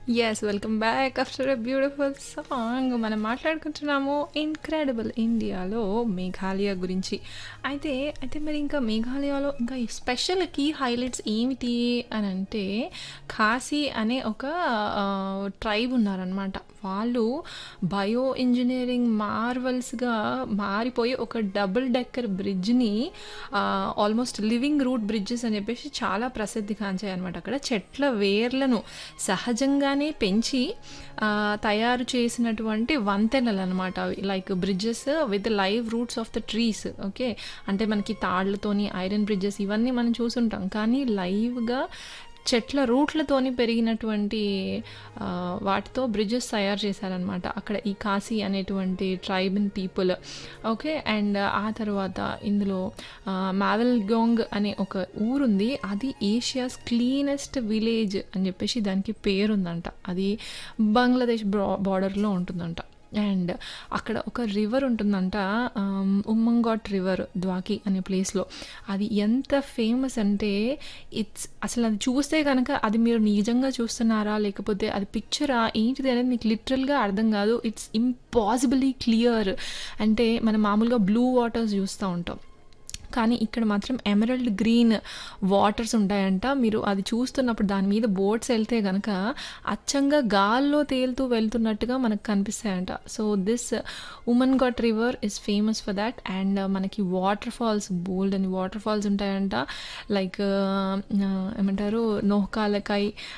Yes. Welcome back after a beautiful song. మనం మాట్లాడుకుంటున్నాము incredible ఇండియాలో మేఘాలయ గురించి. అయితే, అయితే మరి ఇంకా మేఘాలయలో ఇంకా ఈ స్పెషల్ కీ హైలైట్స్ ఏమిటి అనంటే, ఖాసీ అనే ఒక ఆహ్, ట్రైబ్ ఉన్నారనమాట. వాళ్ళు బయో ఇంజినీరింగ్ మార్వెల్స్‌గా మారిపోయి ఒక డబుల్ డెక్కర్ బ్రిడ్జ్‌ని ఆహ్, ఆల్మోస్ట్ లివింగ్ రూట్ బ్రిడ్జెస్ అని చెప్పేసి చాలా ప్రసిద్ధిగాంచాయనమాట అక్కడ. చెట్ల వేర్లను సహజంగానే పెంచి ఆహ్, తయారు చేసినటువంటి వంతెనలనమాట అవి. Like bridges with live roots of the trees. Okay. అంటే మనకి తాళ్ళతోని ఐరన్ బ్రిడ్జెస్ ఇవన్నీ మనం చూసుంటాం. కానీ లైవ్‌గా చెట్ల రూట్లతోని పెరిగినటువంటి ఆహ్, వాటితో బ్రిడ్జెస్ తయారు చేశారనమాట. అక్కడ ఈ ఖాసీ అనేటువంటి ట్రైబల్ పీపుల్. ఓకే. అండ్ ఆ తర్వాత ఇందులో ఆహ్, మావెల్‌గోంగ్ అనే ఒక ఊరుంది. అది ఏషియాస్ క్లీనెస్ట్ విలేజ్ అని చెప్పేసి దానికి పేరుందంట. అది బంగ్లాదేశ్ బ్రా బార్డర్‌లో ఉంటుందంట. అండ్ అక్కడ ఒక రివర్ ఉంటుందంట. ఆహ్, ఉమ్మంగాట్ రివర్ ద్వాకి అనే ప్లేస్‌లో. అది ఎంత ఫేమస్ అంటే ఇట్స్ అసలు అది చూస్తే గనక అది మీరు నిజంగా చూస్తున్నారా? లేకపోతే అది పిక్చరా? ఏంటిది అనేది మీకు లిటరల్‌గా అర్థం కాదు. It's impossibly clear. అంటే మనం మామూలుగా బ్లూ వాటర్స్ చూస్తా ఉంటాం. కానీ ఇక్కడ మాత్రం ఎమరల్డ్ గ్రీన్ వాటర్స్ ఉంటాయంట. మీరు అది చూస్తున్నప్పుడు దాని మీద బోట్స్ ఎళ్తే గనక అచ్చంగా గాల్లో తేలుతూ వెళ్తున్నట్టుగా మనకు కనిపిస్తాయంట. So, this Umngot river is famous for that. And మనకి వాటర్ ఫాల్స్ బోలెడన్ని వాటర్ ఫాల్స్ ఉంటాయంట. లైక్ ఆహ్, ఏమంటారు నోహ్కాలకాయ్